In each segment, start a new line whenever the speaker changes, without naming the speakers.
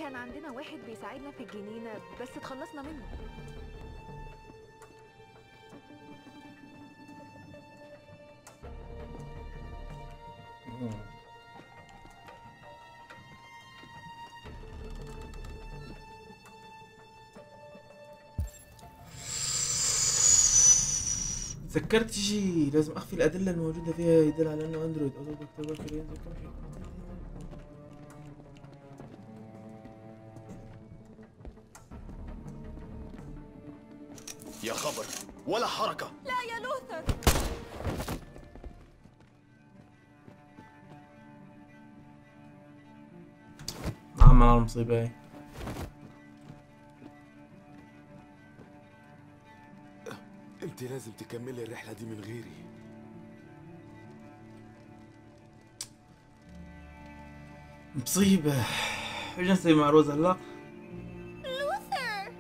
كان عندنا واحد بيساعدنا في الجنينة بس اتخلصنا منه
مم. تذكرت شيء لازم اخفي الادله الموجوده فيها يدل على انه اندرويد او اكتوبر كريم
يا خبر ولا حركة
لا يا لوثر
نعم على المصيبه هاي
انت لازم تكملي الرحلة دي من غيري
مصيبه ايش نسوي مع روز هلا؟
لوثر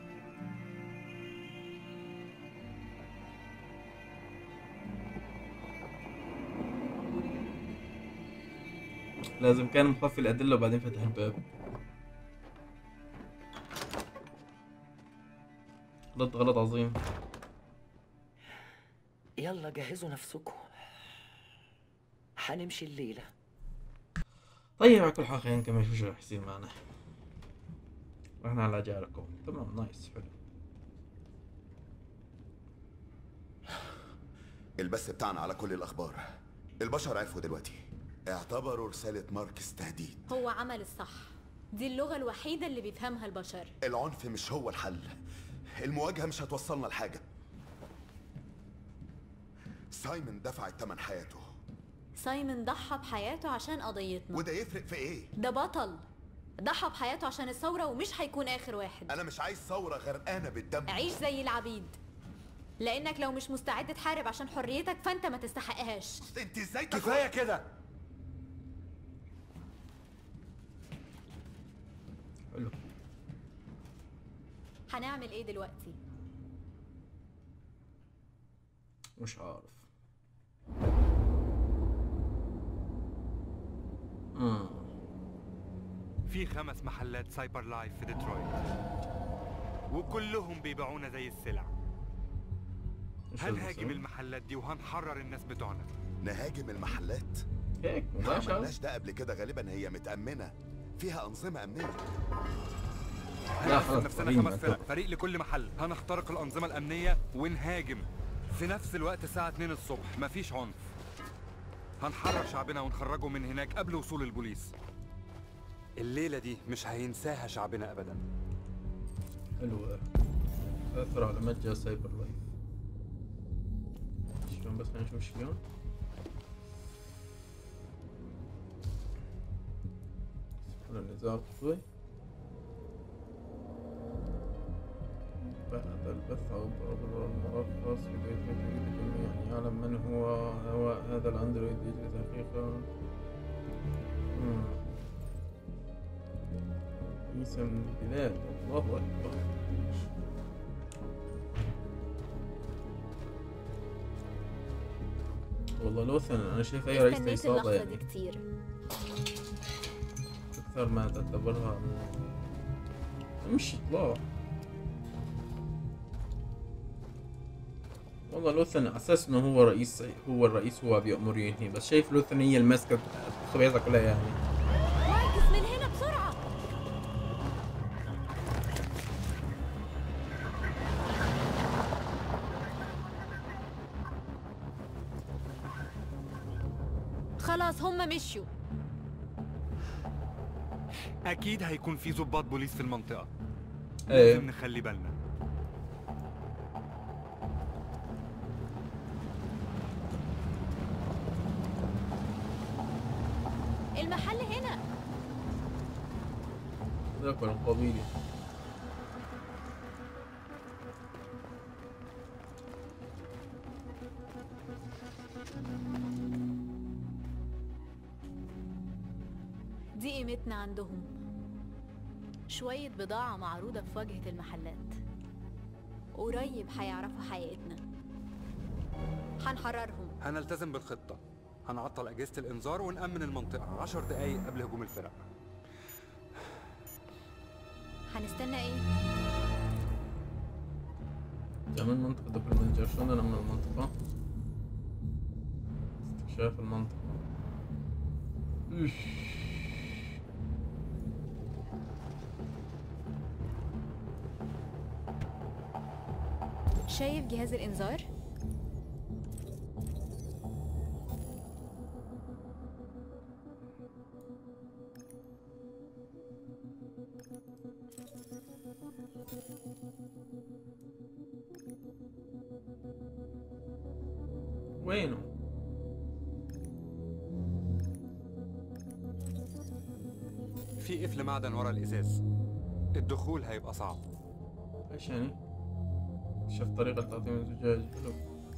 لازم كان مخفي الادله وبعدين فتح الباب غلط غلط عظيم
يلا جهزوا نفسكم حنمشي الليلة
طيب على كل حال خلينا نكمل شو شو رح يصير معنا رحنا على جاركم تمام نايس حلو
البث بتاعنا على كل الاخبار البشر عرفوا دلوقتي اعتبروا رسالة ماركس تهديد
هو عمل الصح دي اللغة الوحيدة اللي بيفهمها البشر
العنف مش هو الحل المواجهة مش هتوصلنا لحاجة سايمون دفع الثمن حياته
سايمون ضحى بحياته عشان قضيتنا
وده يفرق في ايه؟
ده بطل ضحى بحياته عشان الثورة ومش هيكون آخر واحد
انا مش عايز ثورة غرقانة بالدم
عيش زي العبيد لأنك لو مش مستعد تحارب عشان حريتك فأنت ما تستحقهاش
انت ازاي
كفاية كده
حلو
هنعمل إيه دلوقتي؟
مش عارف امم
في خمس محلات سايبر لايف في ديترويت وكلهم بيبيعونا زي السلع
إيش
هنهاجم
المسألة؟
المحلات دي وهنحرر الناس بتوعنا
نهاجم المحلات
هيك
ما
مباشر
عملناش ده قبل كده غالبا هي متأمنة فيها أنظمة أمنية
لا
هنقسم
خلاص
نفسنا
فريق
خمس فرق
معتبر.
فريق لكل محل هنخترق الأنظمة الأمنية ونهاجم في نفس الوقت الساعة 2 الصبح مفيش عنف هنحرر شعبنا ونخرجه من هناك قبل وصول البوليس الليلة دي مش هينساها شعبنا أبدا
حلو تأثر على متجر سايبر لايف شلون بس خلينا نشوف شلون سبحان النزاع القطبي بعد البث أو الضرب الملخص في كيفية تريد الجميع أن يعلم من هو هو هذا الأندرويد يجري تحقيقه مم. عيسى من البلاد الله أكبر والله لوثن انا شايف اي رئيس
استنيت
عصابه
اللحظة
يعني
دي كتير
اكثر ما تعتبرها مش اطلاع والله لوثن على اساس انه هو رئيس هو الرئيس هو بيأمر ينهي بس شايف لوثن هي الماسكه طبيعتها كلها يعني
ماركس من هنا بسرعة خلاص هم مشيوا
أكيد هيكون في ضباط بوليس في المنطقة
ايه
لازم نخلي بالنا
المحل هنا
ذاك القبيلي
دي قيمتنا عندهم شوية بضاعة معروضة في واجهة المحلات قريب هيعرفوا حقيقتنا هنحررهم
هنلتزم بالخطة هنعطل أجهزة الإنذار ونأمن المنطقة عشر دقايق قبل هجوم الفرق
هنستنى ايه
ده من منطقة كلمنجر شلون أنا من المنطقة استكشاف المنطقة إيش.
شايف جهاز الانذار
وينه؟
في قفل معدن ورا الازاز الدخول هيبقى صعب
ايش يعني؟ شوف طريقة تعظيم الزجاج حلو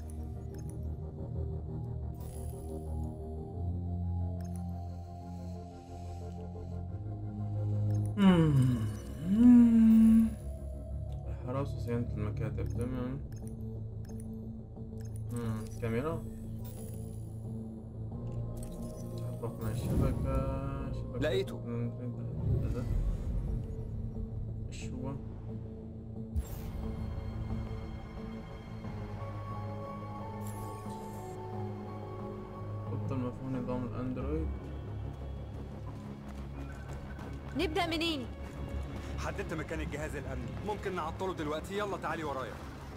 حراسة وصيانة المكاتب تمام مم، كاميرا تحقق من الشبكة شبكة
لقيته.
هذا ايش هو؟ أفضل مفهوم نظام الأندرويد
نبدا منين
حددت مكان الجهاز الامني ممكن نعطله دلوقتي يلا تعالي ورايا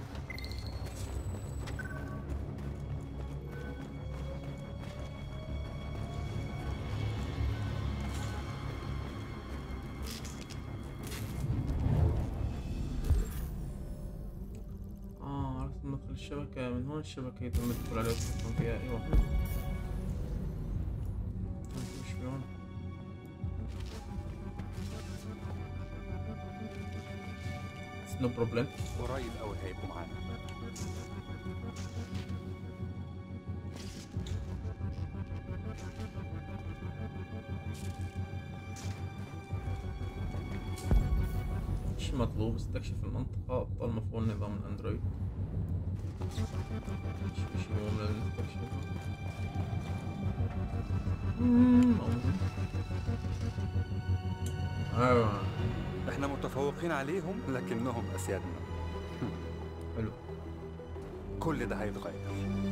آه عرفت مدخل الشبكة من هون الشبكة يتم الدخول عليها وتحكم فيها أيوة حلو طيب، وش في هون؟ نو بروبلم
قريب قوي هيبقوا معانا
ايش مطلوب استكشف المنطقة أبطال مفعول نظام الأندرويد ايش في شيء مهم لازم نستكشفه مم، موجود. أيوة
احنا متفوقين عليهم لكنهم اسيادنا
حلو
كل ده هيتغير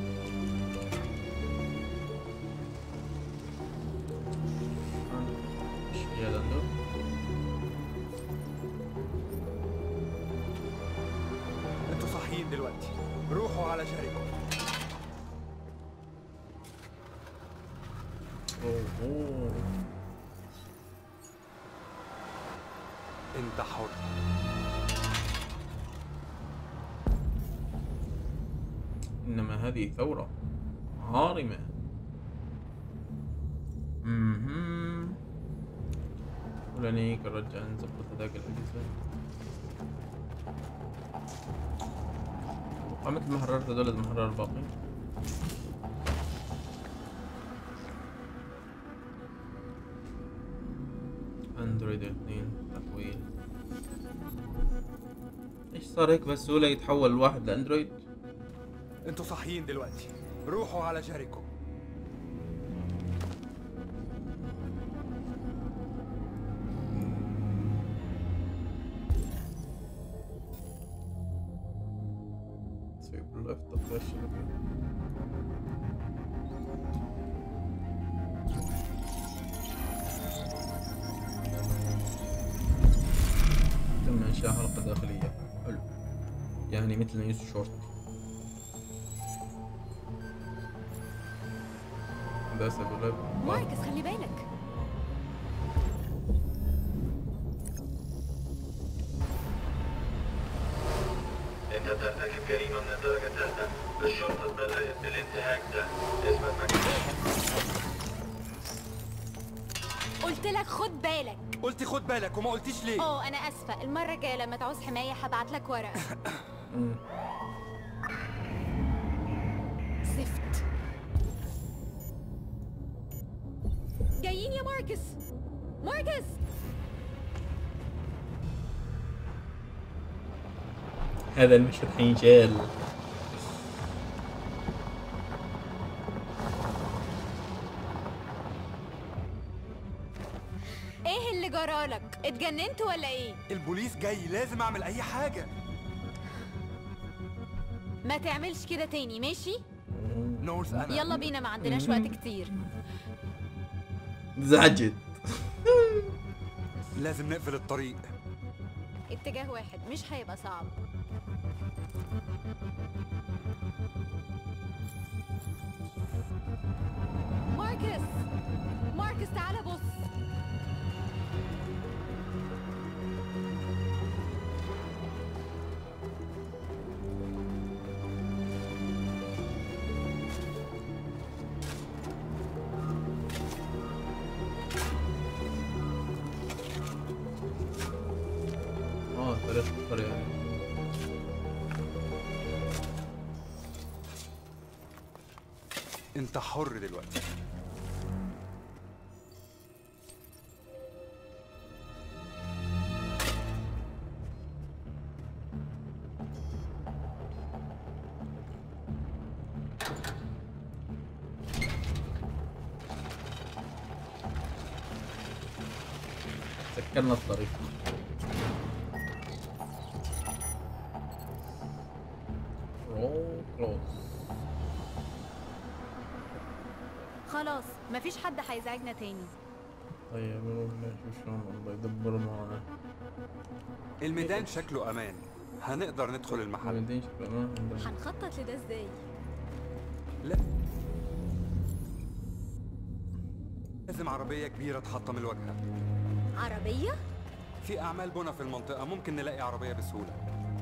ايش في هذا عنده؟
انتوا صاحيين دلوقتي روحوا على جريكو
أوه أوه.
انت حر
إنما هذه ثورة عارمة مهم. ولنيك نرجع نظبط هذاك الأجهزة مثل ما حررت هذول لازم أحرر الباقي اندرويد اثنين تحويل ايش صار هيك بسهولة يتحول الواحد لاندرويد
انتوا صاحيين دلوقتي روحوا على جريكو
سوي لفت تطلع الشبكة تم إنشاء حلقة داخلية حلو يعني مثل نيوز شورت ده سبب
ماركس خلي بالك
انت ترتكب جريمة من الدرجة الثالثة الشرطة بدأت بالانتهاك ده اثبت مكانك
قلت لك خد بالك
قلتي خد بالك وما قلتيش ليه
اه انا اسفه المره الجايه لما تعوز حمايه هبعت لك ورقه
مم.
زفت جايين يا ماركس ماركس
هذا المشهد حينشال
ايه اللي جرالك اتجننت ولا ايه
البوليس جاي لازم اعمل اي حاجه
ما تعملش كده تاني ماشي
نورث انا
يلا بينا ما عندناش وقت كتير
زعجت
لازم نقفل الطريق
اتجاه واحد مش هيبقى صعب ماركس ماركس تعالى بص
اه طريق الطريق
انت حر دلوقتي
سكرنا الطريق رول كلوز
خلاص مفيش حد هيزعجنا تاني
طيب نروح نشوف شلون الله يدبر معنا
الميدان شكله امان هنقدر ندخل المحل
بعدين شكله ما عندنا
هنخطط لده ازاي
لا لازم عربية كبيرة تحطم الواجهة
عربية
في أعمال بنا في المنطقة ممكن نلاقي عربية بسهولة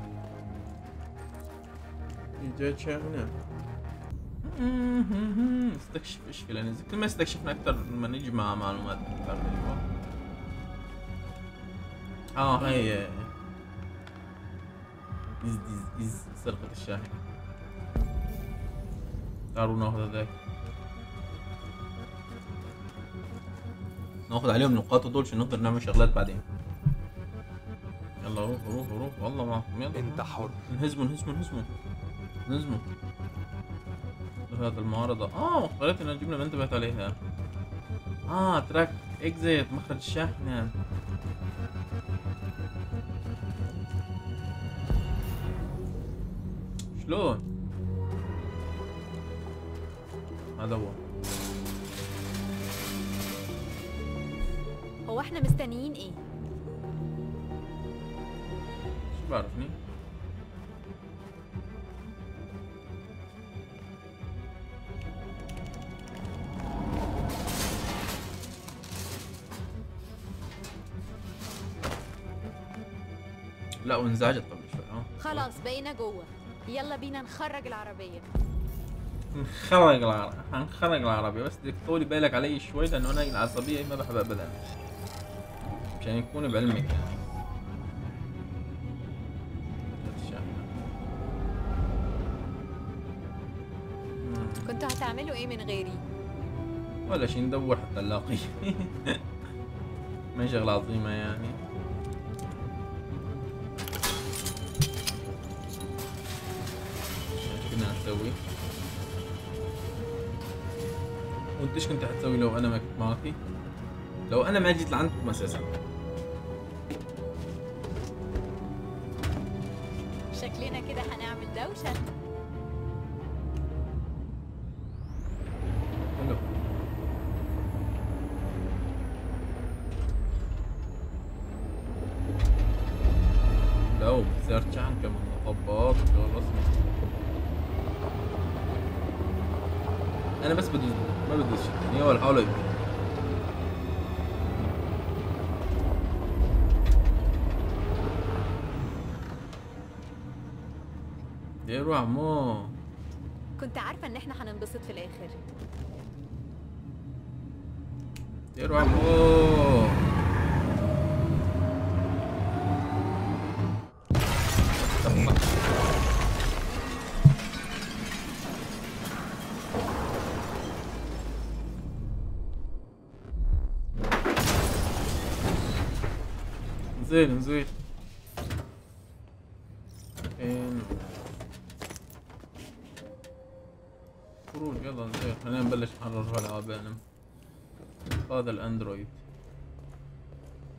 جاي شاغنا نستكشف ايش في لان كل ما استكشفنا اكثر ما نجمع معلومات اكثر ايوه اه هي از از از سرقة الشاحن تعالوا ناخذ هذاك ناخذ عليهم نقاط دول عشان نقدر نعمل شغلات بعدين يلا روح روح روح والله معكم يلا
أنت حر
انهزموا انهزموا انهزموا انهزموا هذا المعارضة اه قريت ان الجملة ما انتبهت عليها اه تراك اكزيت مخرج الشاحنة شلون هذا هو
هو احنا مستنيين ايه
شو بعرفني لا وانزعجت قبل شوي اه
خلاص بقينا جوه يلا بينا نخرج العربية
نخرج العربية هنخرج العربية بس بدك تطولي بالك علي شوي لأنه أنا العصبية ما بحبها أبدا عشان يكون بعلمك يعني مم.
كنتوا هتعملوا ايه من غيري
ولا شي ندور حتى نلاقي ما هي شغلة عظيمة يعني ايش كنا نسوي وانت ايش كنت حتسوي لو انا ما كنت معكي لو انا ما جيت لعندكم اساسا
شكلنا كده هنعمل دوشة
حلو لو سيرش عن كمان مطبات وشغل رسمي انا بس بدوس ما بدوس شيء ثاني ولا حول ولا قوة. ديروا عمو
كنت عارفة ان احنا هننبسط في الاخر
ديروا عمو زين زين فين خروج يلا زين خلينا نبلش نحرر على عابالنا هذا الاندرويد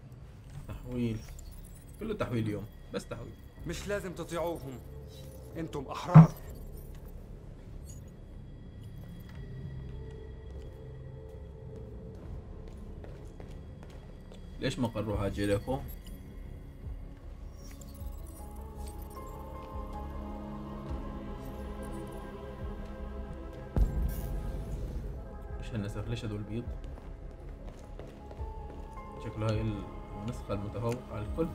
تحويل كله تحويل اليوم بس تحويل
مش لازم تطيعوهم انتم احرار
ليش ما قروها جيريكو؟ ايش هالنسخ ليش هدول بيض؟ شكله هاي النسخة المتفوقة على الكل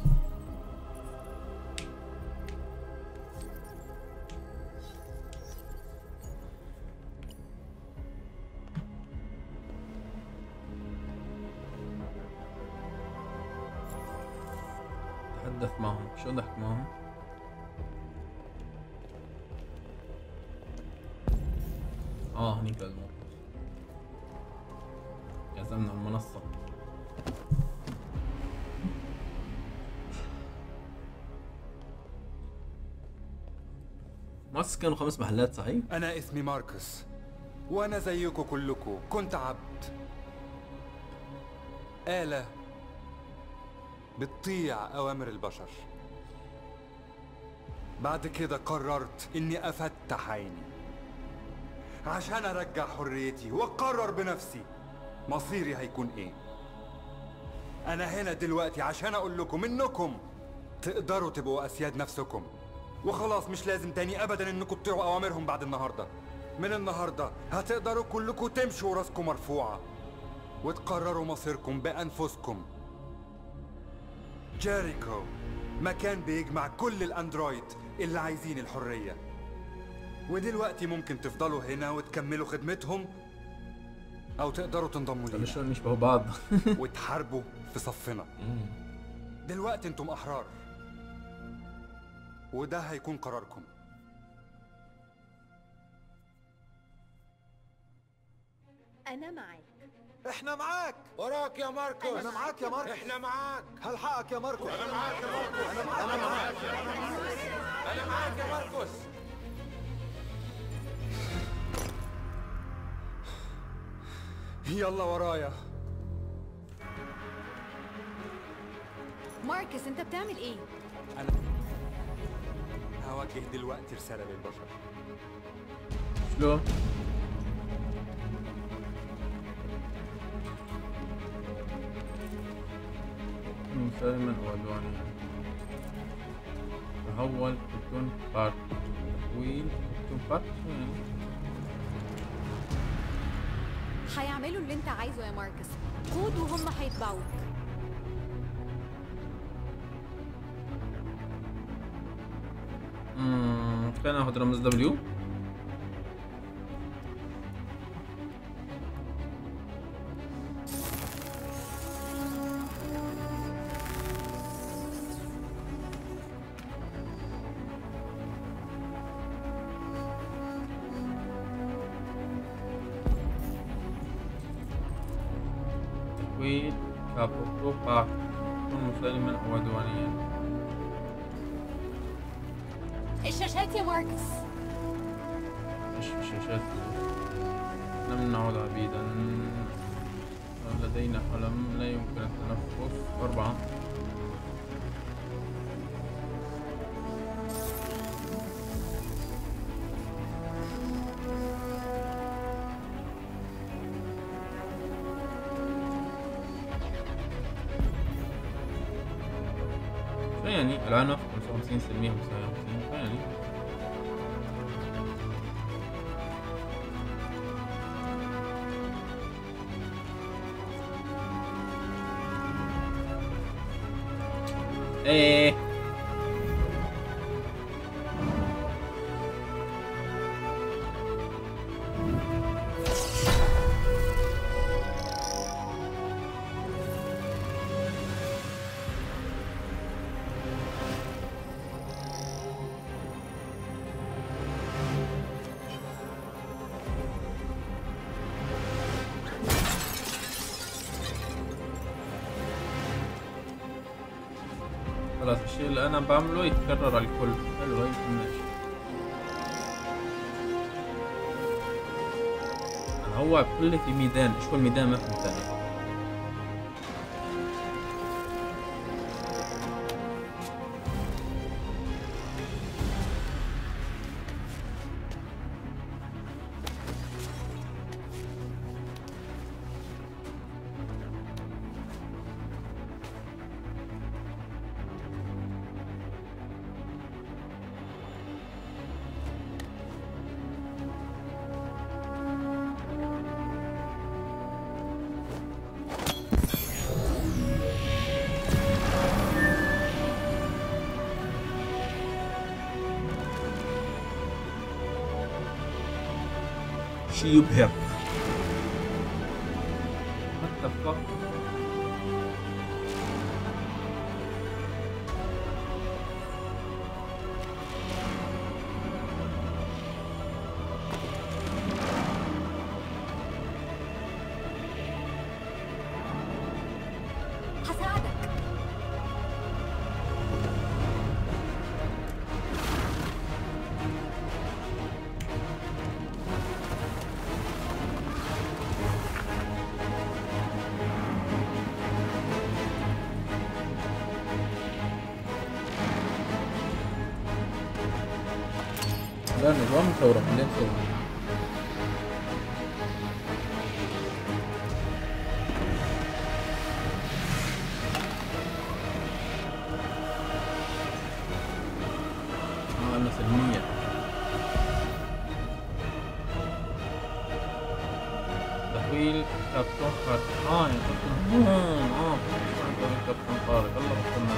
تحدث معهم شو ضحك معهم؟ اه هنيك الموت يا زلمة على المنصة مؤسس كانوا خمس محلات صحيح؟
انا اسمي ماركوس وانا زيكم كلكم كنت عبد آلة بتطيع أوامر البشر بعد كده قررت إني أفتح عيني عشان أرجع حريتي وأقرر بنفسي مصيري هيكون إيه أنا هنا دلوقتي عشان أقول لكم إنكم تقدروا تبقوا أسياد نفسكم وخلاص مش لازم تاني أبدا إنكم تطيعوا أوامرهم بعد النهاردة من النهاردة هتقدروا كلكم تمشوا وراسكم مرفوعة وتقرروا مصيركم بأنفسكم جيريكو مكان بيجمع كل الأندرويد اللي عايزين الحرية ودلوقتي ممكن تفضلوا هنا وتكملوا خدمتهم أو تقدروا تنضموا
طب
لينا
شلون يشبهوا بعض؟
وتحاربوا في صفنا دلوقتي انتم أحرار وده هيكون قراركم
أنا معاك
احنا معاك وراك يا ماركوس انا معاك يا ماركوس احنا معاك هلحقك يا ماركوس انا معاك يا ماركوس انا معاك انا معاك انا معاك يا ماركوس
يلا ورايا
ماركس أنت بتعمل إيه؟
أنا هوجه دلوقتي رسالة للبشر
شلون؟ مسالما وعدوانيا تحول كرتون بارت تحويل كرتون بارت شو يعني؟
هيعملوا اللي أنت عايزه يا ماركس قود وهم هيتبعوك
مم، خلينا ناخذ رمز دبليو تحويل كابوتو بارت كن مسالما او عدوانيا
الشاشات يا ماركس
مش في شاشات لم نعد عبيدا لدينا حلم لا يمكن التنفس أربعة شو يعني العنف 55 سلمية 55 شو يعني ايه خلاص الشيء اللي انا بعمله يتكرر على الكل حلو هاي ماشي هو بكل في ميدان شو الميدان ما فهمت انا شيء يبهر What the fuck
هساعدك
لا نظام ثورة خلينا نسوي اه انا سلمية تحويل كابتن خارق اه يا كابتن هون اه كابتن خارق الله بطلنا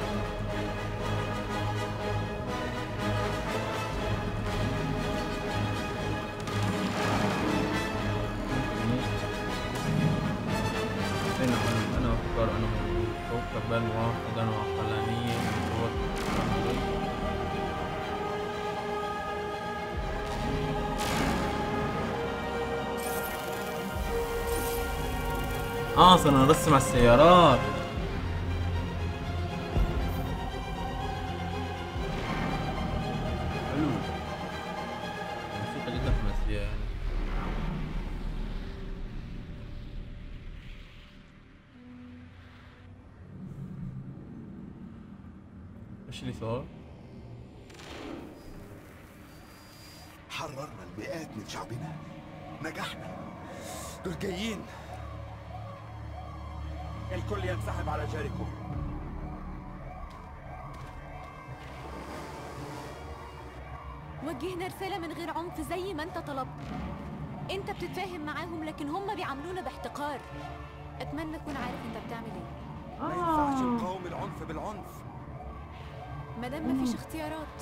أنا أنا أفكر أنا موجود كوكبا واحدا وعقلانيا من قوة اه صرنا نرسم على السيارات حلو موسيقى جدا حماسية يعني ايش اللي صار؟
حررنا المئات من شعبنا نجحنا دول جايين
الكل ينسحب على جاركو
وجهنا رسالة من غير عنف زي ما انت طلبت انت بتتفاهم معاهم لكن هم بيعاملونا باحتقار اتمنى تكون عارف انت بتعمل ايه
ما ينفعش نقاوم العنف بالعنف
مادام مفيش اختيارات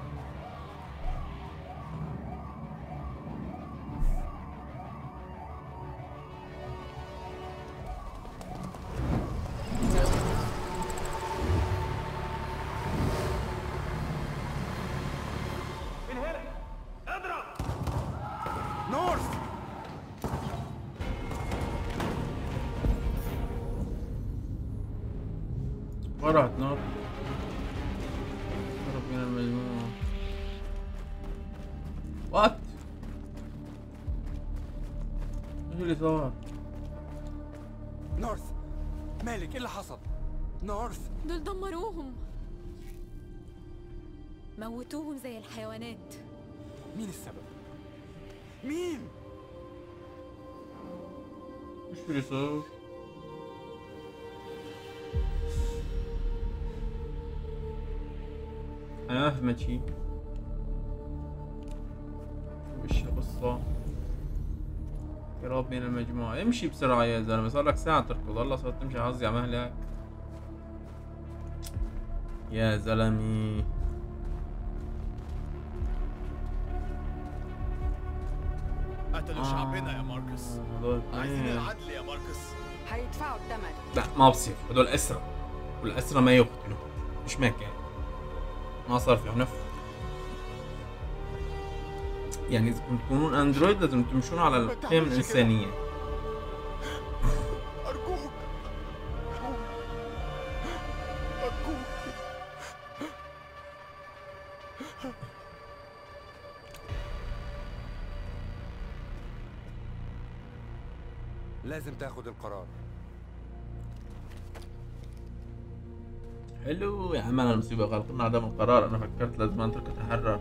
نورث
وراحت نار هرب من المجموعة وات ايش اللي صار؟
نورث مالك ايه اللي حصل نورث
دول دمروهم موتوهم زي الحيوانات
مين السبب مين
ايش اللي صار؟ انا ما فهمت شي وش القصة؟ هرب من المجموعة امشي بسرعة يا زلمة صار لك ساعة تركض والله صارت تمشي حظي على مهلك يا زلمي
قتلوا شعبنا يا ماركوس
هذول
عايزين
اثنين.
العدل يا ماركوس
هيدفعوا الثمن
لا ما بصير هدول أسرى والأسرى ما يقتلوا مش ماك يعني ما صار في عنف يعني إذا كنتم تكونون أندرويد لازم تمشون على القيم الإنسانية
أرجوك أرجوك
لازم تاخد القرار
حلو يا عم أنا المصيبة غلطنا عدم القرار أنا فكرت لازم أترك أتحرر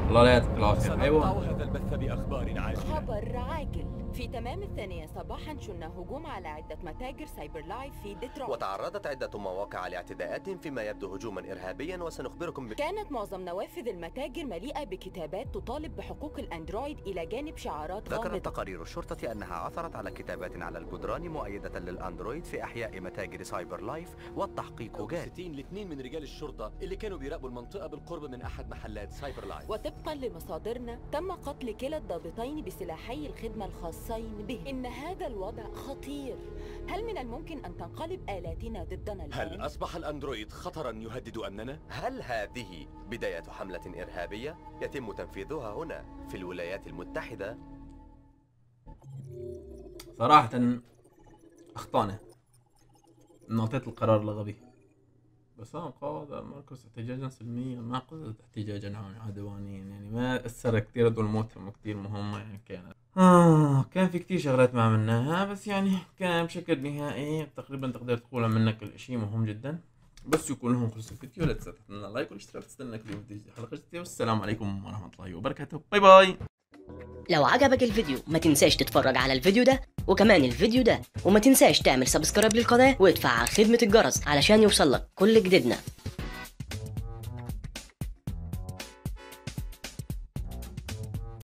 الله لا يعطيك العافيه ايوه
هذا البث بأخبار عاجلة
خبر عاجل في تمام الثانية صباحا شن هجوم على عدة متاجر سايبر لايف في ديترويت
وتعرضت عدة مواقع لاعتداءات فيما يبدو هجوما إرهابيا وسنخبركم ب...
كانت معظم نوافذ المتاجر مليئة بكتابات تطالب بحقوق الأندرويد إلى جانب شعارات
ذكرت
غامضة
تقارير الشرطة أنها عثرت على كتابات على الجدران مؤيدة للأندرويد في أحياء متاجر سايبر لايف والتحقيق جاري
60 لاثنين من رجال الشرطة اللي كانوا بيراقبوا المنطقة بالقرب من أحد محلات سايبر لايف
وطبقا لمصادرنا تم قتل كلا الضابطين بسلاحي الخدمة الخاصين به إن هذا الوضع خطير هل من الممكن أن تنقلب آلاتنا ضدنا الآن؟
هل أصبح الأندرويد خطرا يهدد أمننا؟
هل هذه بداية حملة إرهابية يتم تنفيذها هنا في الولايات المتحدة؟
صراحة اخطأنا نعطيت القرار الغبي بس انا قاد مركز احتجاجا سلميا ما قصدت احتجاجا عدوانيا يعني ما اثر كثير دول موتهم كثير مهمة يعني كانت آه كان في كثير شغلات ما عملناها بس يعني كان بشكل نهائي تقريبا تقدر تقول عملنا كل شيء مهم جدا بس يكون لهم خلص الفيديو لا تنسى تحط لنا لايك والاشتراك تستنى كل يوم تجي حلقة جديدة والسلام عليكم ورحمة الله وبركاته باي باي
لو عجبك الفيديو ما تنساش تتفرج على الفيديو ده وكمان الفيديو ده وما تنساش تعمل سبسكرايب للقناة وتفعل خدمة الجرس علشان يوصلك كل جديدنا